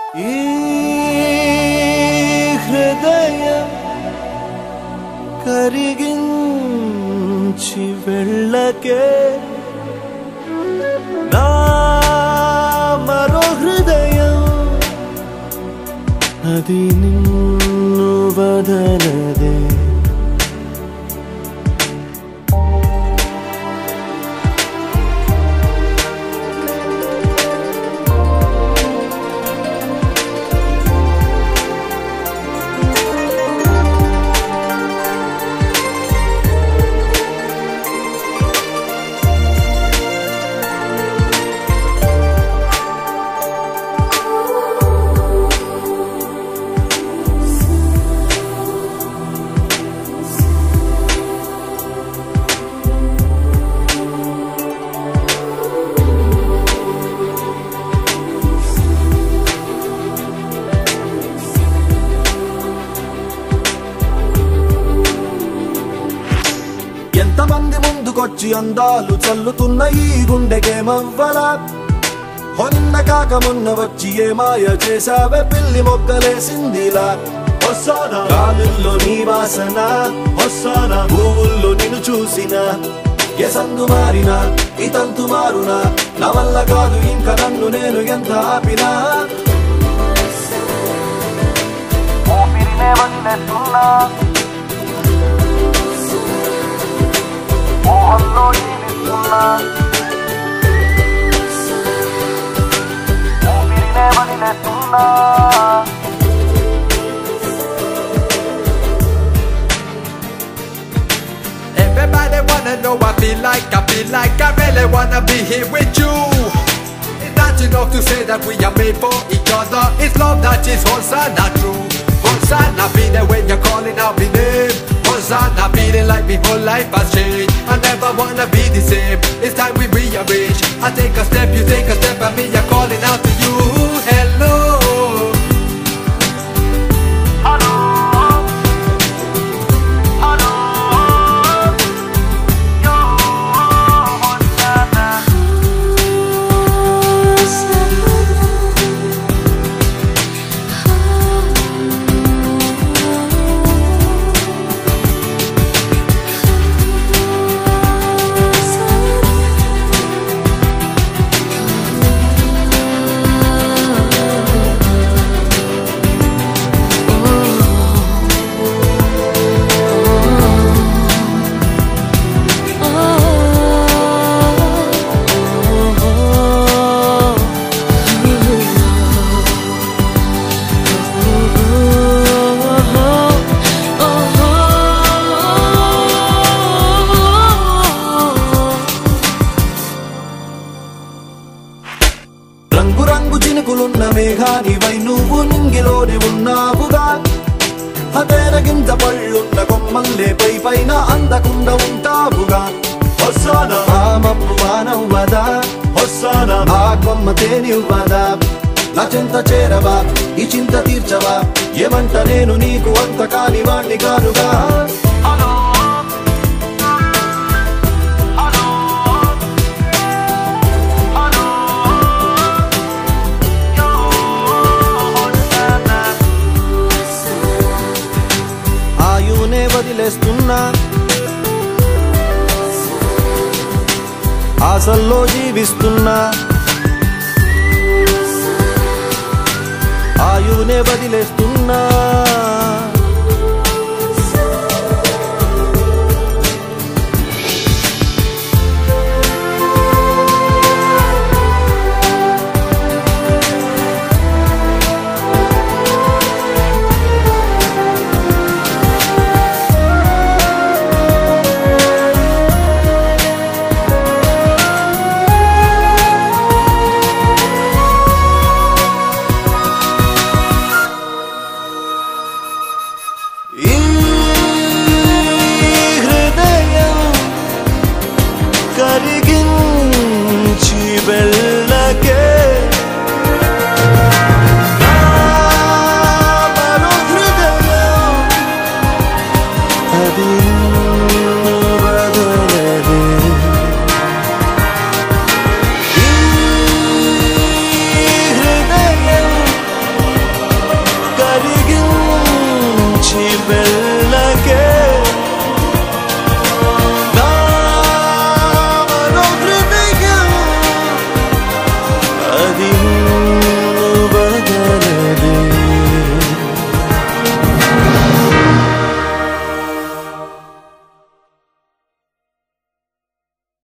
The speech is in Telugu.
ఈ హృదయం కరిగించి వెళ్ళకే నా మరో హృదయం అది నిన్ను వదలదే ఎంతమంది ముందుకొచ్చి అందాలు చల్లుతున్న ఈ గుండెకేమవ్వలా హొన్న కాక మొన్న వచ్చి ఏ మాయ చేసావే పిల్లి మొక్కలేసిందిలా వస్తానా గాలుల్లో నీ వాసన వస్తానా పువ్వుల్లో నిన్ను చూసిన ఎసందు మారినా ఇతంతు మారునా నా వల్ల కాదు ఇంకా నన్ను నేను ఎంత ఆపినా ఊపిరినే వదిలేస్తున్నా మోహంలో జీవిస్తున్నా ఊపిరినే వదిలేస్తున్నా Everybody wanna know I feel like, I feel like I really wanna be here with you. It's not enough to say that we are made for each other. It's love that is Hosanna true. Hosanna be there when you're calling out my name. Hosanna feeling like my whole life has changed. I never wanna be the same. It's time we rearrange. I take a step, you take a step, and me I'm calling out to you. Hello. Hello hello yo వచ్చానా రంగు రంగు చినుకులున్న మేఘానివై నువ్వు నింగిలోనే ఉన్నావుగా అదేరగింజ పళ్ళున్న కొమ్మల్లే పై పైన అందకుండా ఉంటావుగా వస్తానా ఆ మబ్బు వానవ్వదా వస్తానా ఆ కొమ్మ తేనివ్వదా నా చింత చేరవా ఈ చింత తీర్చవా ఏమంట నేను నీకు అంత కాని వాణ్ణి కానుగా హలో హలో హలో యో వచ్చానా ఆయునే వదిలేస్తున్నా ఆశల్లో జీవిస్తున్నా ఆయునే వదిలేస్తున్నా